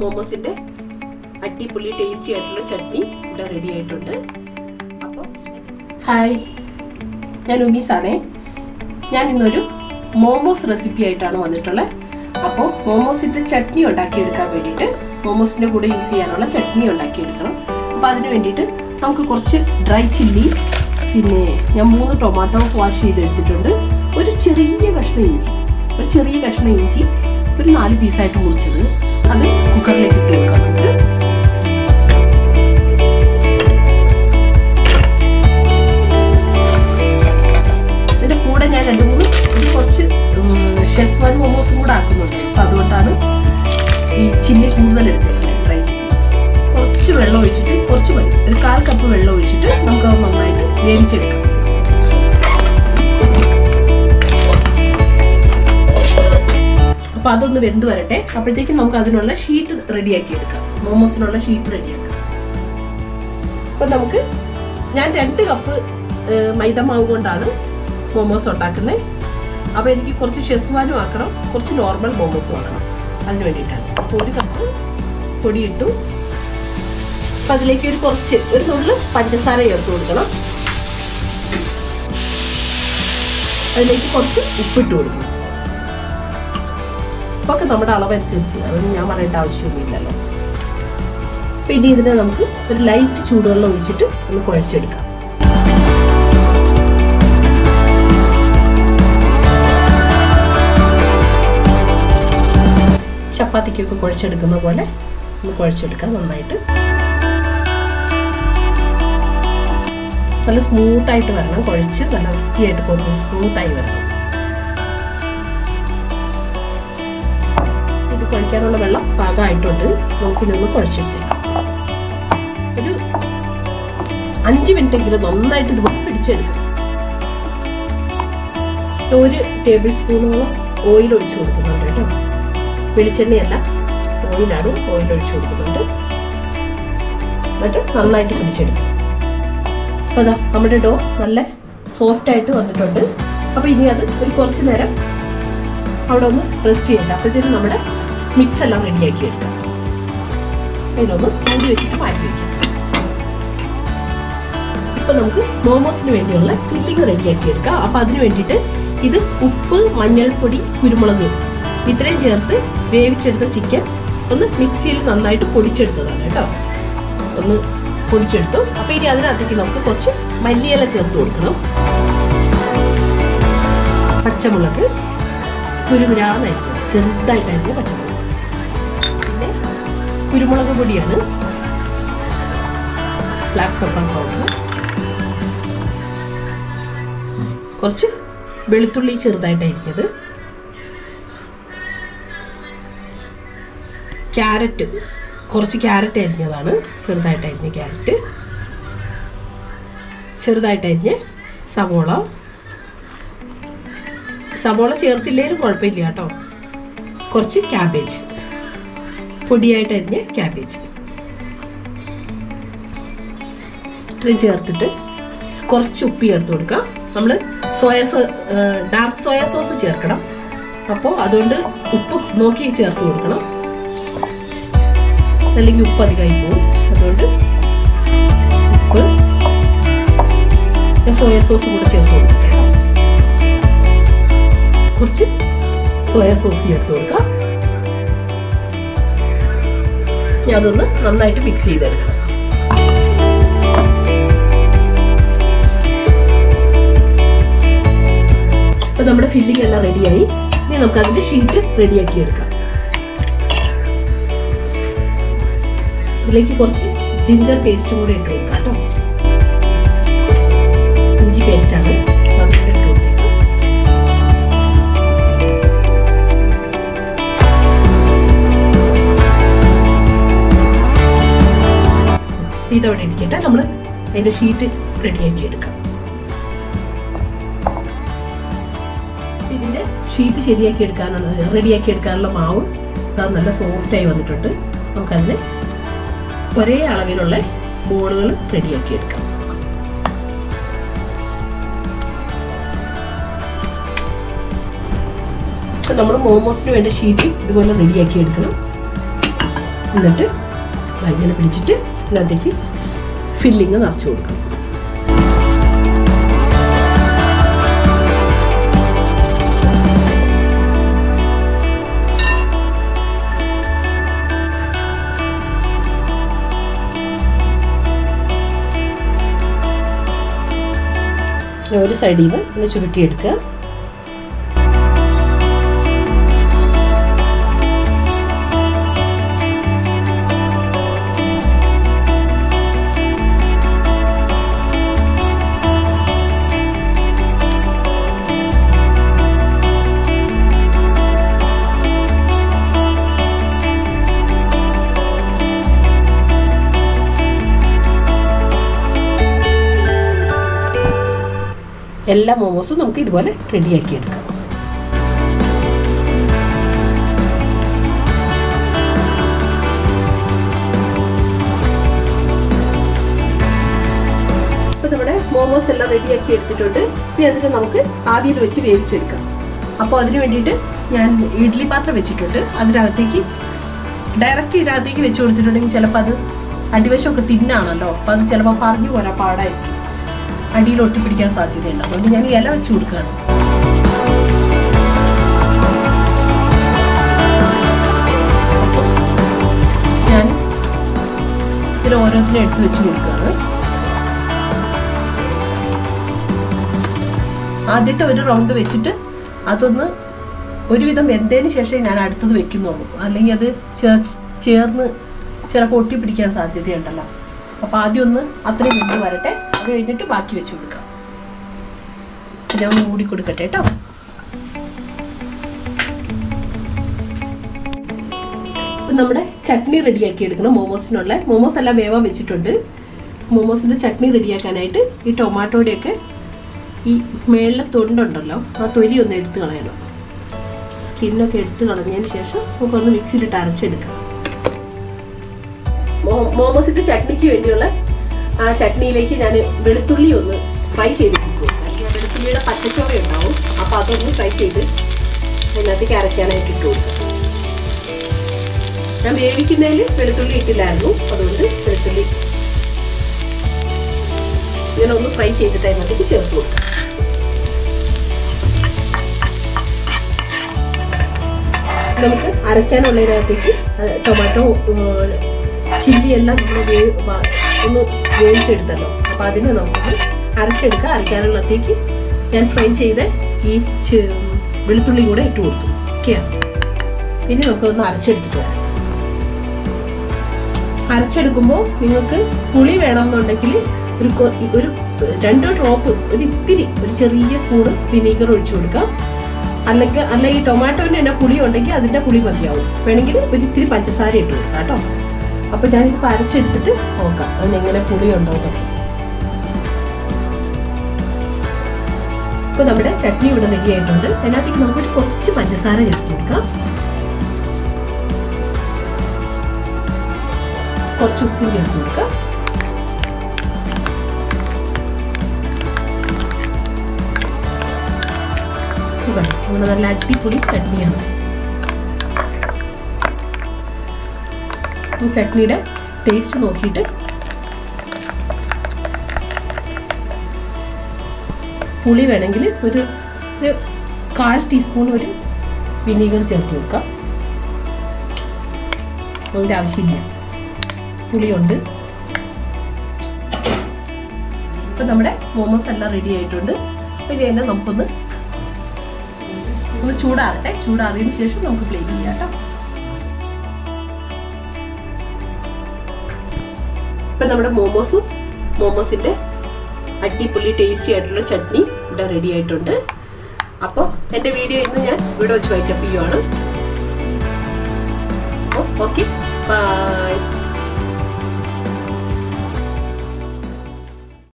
മോമോസിന്റെ അടിപൊളി ടേസ്റ്റി ആയിട്ടുള്ള ചട്നി ഇവിടെ റെഡി ആയിട്ടുണ്ട് അപ്പോൾ ഹായ് ഞാൻ ഉമീസാണേ ഞാൻ ഇന്നൊരു മോമോസ് റെസിപ്പി ആയിട്ടാണ് വന്നിട്ടുള്ളത് അപ്പോൾ മോമോസിന്റെ ചട്നി ഉണ്ടാക്കിയെടുക്കാൻ വേണ്ടിയിട്ട് മോമോസിന്റെ കൂടെ യൂസ് ചെയ്യാനുള്ള ചട്നി ഉണ്ടാക്കിയെടുക്കണം അപ്പോൾ അതിന് വേണ്ടിയിട്ട് നമുക്ക് കുറച്ച് ഡ്രൈ ചില്ലി പിന്നെ ഞാൻ മൂന്ന് ടൊമാറ്റോ വാഷ് ചെയ്തെടുത്തിട്ടുണ്ട് ഒരു ചെറിയ കഷ്ണം ഇഞ്ചി ഒരു ചെറിയ കഷ്ണം ഇഞ്ചി ഒരു നാല് പീസായിട്ട് മുറിച്ചത് അത് കുക്കറിലേക്ക് ഇട്ട് കൊടുക്കാം നമുക്ക് ഇതിന്റെ കൂടെ ഞാൻ രണ്ട് മൂന്ന് ഒരു കുറച്ച് ഷെസ്വാൻ മോമോസും കൂടെ ആക്കുന്നുണ്ട് അപ്പം അതുകൊണ്ടാണ് ഈ ചില്ലി കൂടുതൽ എടുത്തേക്കുന്നത് ഡ്രൈ ചില്ലി കുറച്ച് വെള്ളം ഒഴിച്ചിട്ട് കുറച്ച് മതി ഒരു കാൽ കപ്പ് വെള്ളം ഒഴിച്ചിട്ട് നമുക്ക് അത് നന്നായിട്ട് വേവിച്ചെടുക്കാം അപ്പൊ അതൊന്ന് വെന്ത് വരട്ടെ അപ്പോഴത്തേക്കും നമുക്ക് അതിനുള്ള ഷീറ്റ് റെഡിയാക്കി എടുക്കാം മോമോസിനുള്ള ഷീറ്റ് റെഡിയാക്കാം അപ്പൊ നമുക്ക് ഞാൻ രണ്ട് കപ്പ് മൈദ മാവ് കൊണ്ടാണ് മോമോസ് ഉണ്ടാക്കുന്നത് അപ്പൊ എനിക്ക് കുറച്ച് ഷെസ്വാനും ആക്കണം കുറച്ച് നോർമൽ മോമോസും ആക്കണം അതിന് വേണ്ടിയിട്ടാണ് അപ്പോൾ ഒരു കപ്പ് പൊടി ഇട്ടു അപ്പൊ അതിലേക്ക് ഒരു കുറച്ച് ഒരു നുള്ളു പഞ്ചസാര ചേർത്ത് കൊടുക്കണം അതിലേക്ക് കുറച്ച് ഉപ്പിട്ട് കൊടുക്കണം ഉപ്പൊക്കെ നമ്മുടെ അളവനുസരിച്ച് അതൊന്നും ഞാൻ പറയേണ്ട ആവശ്യമൊന്നുമില്ലല്ലോ പിന്നെ ഇതിനെ നമുക്ക് ഒരു ലൈറ്റ് ചൂടുവെള്ളം ഒഴിച്ചിട്ട് ഒന്ന് കുഴച്ചെടുക്കാം ചപ്പാത്തിക്കൊക്കെ കുഴച്ചെടുക്കുന്ന പോലെ ഒന്ന് കുഴച്ചെടുക്കാം നന്നായിട്ട് നല്ല സ്മൂത്തായിട്ട് വരണം കുഴച്ച് നല്ല വൃത്തിയായിട്ട് പോകുന്നു സ്മൂത്തായി വരണം ഇത് കുഴക്കാനുള്ള വെള്ളം പാകമായിട്ടുണ്ട് നമുക്കിനൊന്ന് കുഴച്ചെടുത്തേക്കാം ഒരു അഞ്ച് മിനിറ്റ് എങ്കിലും നന്നായിട്ട് ഇത് പിടിച്ചെടുക്കണം ഒരു ടേബിൾ സ്പൂണോളം ഓയിൽ ഒഴിച്ചു കൊടുക്കുന്നുണ്ട് കേട്ടോ വെളിച്ചെണ്ണയല്ല ഓയിലാണ് ഓയിൽ ഒഴിച്ചു കൊടുക്കുന്നുണ്ട് എന്നിട്ട് നന്നായിട്ട് പിടിച്ചെടുക്കും അപ്പോൾ അതാ നമ്മുടെ ഡോ നല്ല സോഫ്റ്റ് ആയിട്ട് വന്നിട്ടുണ്ട് അപ്പോൾ ഇനി അത് ഒരു കുറച്ച് നേരം അവിടെ ഒന്ന് റെസ്റ്റ് ചെയ്യണ്ട അപ്പോഴത്തേനും നമ്മുടെ മിക്സ് എല്ലാം റെഡിയാക്കി എടുക്കാം അതിനൊന്ന് മൂടി വെച്ചിട്ട് മാറ്റി വയ്ക്കാം ഇപ്പൊ നമുക്ക് മോമോസിന് വേണ്ടിയുള്ള ഫില്ലിങ് റെഡിയാക്കി എടുക്കാം അപ്പൊ അതിന് വേണ്ടിയിട്ട് ഇത് ഉപ്പ് മഞ്ഞൾപ്പൊടി കുരുമുളക് ഇത്രയും ചേർത്ത് വേവിച്ചെടുത്ത ചിക്കൻ ഒന്ന് മിക്സിയിൽ നന്നായിട്ട് പൊടിച്ചെടുത്തതാണ് കേട്ടോ ഒന്ന് പൊടിച്ചെടുത്തു അപ്പൊ ഇനി അതിനകത്തേക്ക് നമുക്ക് കുറച്ച് മല്ലിയില ചേർത്ത് കൊടുക്കണം പച്ചമുളക് കുരുകുരാന്നായിരിക്കും ചെറുതായിട്ടായിരിക്കും പച്ചമുളക് പിന്നെ കുരുമുളക് പൊടിയാണ് ബ്ലാക്ക് പെപ്പർ പൗഡർ കുറച്ച് വെളുത്തുള്ളി ചെറുതായിട്ടായിരിക്കുന്നത് ക്യാരറ്റ് കുറച്ച് ക്യാരറ്റ് അരിഞ്ഞതാണ് ചെറുതായിട്ട് അരിഞ്ഞ ക്യാരറ്റ് ചെറുതായിട്ട് അരിഞ്ഞ് സവോള സവോള ചേർത്തില്ലേലും കുഴപ്പമില്ല കേട്ടോ കുറച്ച് ക്യാബേജ് പൊടിയായിട്ട് അരിഞ്ഞ ക്യാബേജ് ഇത്രയും ചേർത്തിട്ട് കുറച്ച് ഉപ്പ് ചേർത്ത് കൊടുക്കാം നമ്മൾ soya so dark soya sauce ചേർക്കണം അപ്പോൾ അതുകൊണ്ട് ഉപ്പ് നോക്കി ചേർത്ത് കൊടുക്കണം അല്ലെങ്കിൽ ഉപ്പ് അധികമായി പോകും അതുകൊണ്ട് ഉപ്പ് സോയ സോസ് കൂടെ ചേർത്ത് കൊടുക്കട്ടെ കുറച്ച് സോയ സോസ് ചേർത്ത് കൊടുക്കാം ഞാൻ അതൊന്ന് നന്നായിട്ട് മിക്സ് ചെയ്തെടുക്കണം അപ്പൊ നമ്മുടെ ഫില്ലിംഗ് എല്ലാം റെഡിയായി ഇനി നമുക്ക് അതിന്റെ ഷീറ്റ് റെഡിയാക്കി എടുക്കാം ഇതിലേക്ക് കുറച്ച് ജിഞ്ചർ പേസ്റ്റ് കൂടെ ഇട്ട് കൊടുക്കാം കേട്ടോ ഇഞ്ചി പേസ്റ്റ് ആണ് അതും കൂടെ ഇട്ട് കൊടുത്തേക്കാം ഇതവിടെ ഇരിക്കട്ടെ നമ്മൾ അതിന്റെ ഷീറ്റ് റെഡിയാക്കി എടുക്കാം ഇതിന്റെ ഷീറ്റ് ശരിയാക്കി എടുക്കാനുള്ള റെഡിയാക്കി എടുക്കാനുള്ള മാവ് അത് നല്ല സോഫ്റ്റായി വന്നിട്ടുണ്ട് നമുക്കതിന് ഒരേ അളവിലുള്ള ബോളുകൾ റെഡിയാക്കി എടുക്കാം നമ്മൾ മോമോസിന് വേണ്ട ഷീറ്റ് ഇതുപോലെ റെഡിയാക്കി എടുക്കണം എന്നിട്ട് ദാ ഇങ്ങനെ പിടിച്ചിട്ട് ഇതിനകത്തേക്ക് ഫില്ലിങ് നിറച്ച് കൊടുക്കണം ഇനി ഒരു സൈഡിൽ നിന്ന് ഒന്ന് ചുരുട്ടിയെടുക്കുക എല്ലാ മോമോസും നമുക്ക് ഇതുപോലെ റെഡിയാക്കി എടുക്കാം ഇപ്പൊ നമ്മുടെ മോമോസ് എല്ലാം റെഡിയാക്കി എടുത്തിട്ടുണ്ട് ഇനി അതിന് നമുക്ക് ആവിയിൽ വെച്ച് വേവിച്ചെടുക്കാം അപ്പോൾ അതിന് വേണ്ടിയിട്ട് ഞാൻ ഇഡ്ഡലി പാത്രം വെച്ചിട്ടുണ്ട് അതിനകത്തേക്ക് ഡയറക്റ്റ് ഇതിനകത്തേക്ക് വെച്ച് കൊടുത്തിട്ടുണ്ടെങ്കിൽ ചിലപ്പോൾ അത് അടിവശമൊക്കെ തിന്നാണല്ലോ അപ്പോൾ അത് ചിലപ്പോൾ പറഞ്ഞു പോരാ പാടായിരിക്കും അടിയിൽ ഒട്ടിപ്പിടിക്കാൻ സാധ്യതയുണ്ട് അതുകൊണ്ട് ഞാൻ ഇല വെച്ച് കൊടുക്കുകയാണ് ഞാൻ ഇതിൽ ഓരോന്നിനും എടുത്ത് വെച്ച് കൊടുക്കുകയാണ് ആദ്യത്തെ ഒരു റൗണ്ട് വെച്ചിട്ട് അതൊന്ന് ഒരുവിധം വെന്തതിന് ശേഷം ഞാൻ അടുത്തത് വെക്കുന്നുള്ളൂ അല്ലെങ്കിൽ അത് ചേർന്ന് ചിലപ്പോൾ ഒട്ടിപ്പിടിക്കാൻ സാധ്യതയുണ്ടല്ലോ അപ്പോൾ ആദ്യം ഒന്ന് അത്രയും വെന്ത് വരട്ടെ അത് കഴിഞ്ഞിട്ട് ബാക്കി വെച്ച് കൊടുക്കാം ഞാൻ ഒന്ന് മൂടി കൊടുക്കട്ടെ കേട്ടോ നമ്മുടെ ചട്നി റെഡിയാക്കി എടുക്കണം മോമോസിനുള്ള മോമോസ് എല്ലാം വേവാൻ വെച്ചിട്ടുണ്ട് മോമോസിൻ്റെ ചട്നി റെഡിയാക്കാനായിട്ട് ഈ ടൊമാറ്റോയുടെയൊക്കെ ഈ മേളിലെ തൊണ്ടുണ്ടല്ലോ ആ തൊലി ഒന്ന് എടുത്ത് കളയണം സ്കിന്നൊക്കെ എടുത്ത് കളഞ്ഞതിന് ശേഷം നമുക്കൊന്ന് മിക്സിയിലിട്ട് അരച്ചെടുക്കാം മോമോസിന്റെ ചട്നിക്ക് വേണ്ടിയുള്ള ആ ചട്നിയിലേക്ക് ഞാൻ വെളുത്തുള്ളി ഒന്ന് ഫ്രൈ ചെയ്തെടുക്കും വെളുത്തുള്ളിയുടെ പച്ചച്ചോവ ഉണ്ടാവും അപ്പോൾ അതൊന്ന് ഫ്രൈ ചെയ്ത് അതിനകത്തേക്ക് അരയ്ക്കാനായിട്ട് ഇട്ടു കൊടുക്കും ഞാൻ വേവിക്കുന്നതിൽ വെളുത്തുള്ളി ഇട്ടില്ലായിരുന്നു അതുകൊണ്ട് വെളുത്തുള്ളി ഇങ്ങനെ ഒന്ന് ഫ്രൈ ചെയ്തിട്ട് അതിനകത്തേക്ക് ചേർത്ത് കൊടുക്കാം നമുക്ക് അരയ്ക്കാനുള്ളതിനകത്തേക്ക് ടൊമാറ്റോ ചില്ലി എല്ലാം നമ്മൾ വേവ് ഒന്ന് വേവിച്ചെടുത്തല്ലോ അപ്പോൾ അതിന് നമുക്ക് അരച്ചെടുക്കാം അരയ്ക്കാനുള്ളത്തേക്ക് ഞാൻ ഫ്രൈ ചെയ്ത് ഈ വെളുത്തുള്ളി കൂടെ ഇട്ട് കൊടുത്തു ഓക്കെയാ പിന്നെ നമുക്കൊന്ന് അരച്ചെടുത്തിട്ട് വരാം അരച്ചെടുക്കുമ്പോൾ നിങ്ങൾക്ക് പുളി വേണമെന്നുണ്ടെങ്കിൽ ഒരു ഒരു രണ്ട് ഡ്രോപ്പ് ഒരു ഇത്തിരി ഒരു ചെറിയ സ്പൂണ് വിനീഗർ ഒഴിച്ചു കൊടുക്കാം അല്ലെങ്കിൽ അല്ല ഈ ടൊമാറ്റോൻ്റെ തന്നെ പുളി ഉണ്ടെങ്കിൽ അതിൻ്റെ പുളി മതിയാവും വേണമെങ്കിൽ ഒരു ഇത്തിരി പഞ്ചസാര ഇട്ട് കൊടുക്കാം കേട്ടോ അപ്പൊ ഞാനിത് അരച്ചെടുത്തിട്ട് നോക്കാം അതിനെങ്ങനെ പുളി ഉണ്ടോ എന്നൊക്കെ ഇപ്പൊ നമ്മുടെ ചട്നി ഇവിടെ റെഡി ആയിട്ടുണ്ട് അതിനകത്തേക്ക് നമുക്കൊരു കുറച്ച് പഞ്ചസാര ചേർത്ത് കൊടുക്കാം കുറച്ച് ഉപ്പും ചേർത്ത് കൊടുക്കാം നമ്മുടെ നല്ല അടിപൊളി ചട്നിയാണ് ചട്നിയുടെ ടേസ്റ്റ് നോക്കിയിട്ട് പുളി വേണമെങ്കിൽ ഒരു ഒരു കാൽ ടീസ്പൂൺ ഒരു വിനീഗർ ചേർത്ത് കൊടുക്കാം അതിൻ്റെ ആവശ്യമില്ല പുളിയുണ്ട് ഇപ്പം നമ്മുടെ മോമോസ് എല്ലാം റെഡി ആയിട്ടുണ്ട് പിന്നെ തന്നെ നമുക്കൊന്ന് ഒന്ന് ചൂടാറട്ടെ ചൂടാറിയതിന് ശേഷം നമുക്ക് പ്ലേറ്റ് ചെയ്യാം കേട്ടോ ഇപ്പം നമ്മുടെ മോമോസും മോമോസിൻ്റെ അടിപൊളി ടേസ്റ്റി ആയിട്ടുള്ള ചട്നി ഇവിടെ റെഡി ആയിട്ടുണ്ട് അപ്പോൾ എൻ്റെ വീഡിയോ ഇന്ന് ഞാൻ ഇവിടെ വെച്ച് വൈക്കപ്പ് ചെയ്യുവാണ് ഓക്കെ ബൈ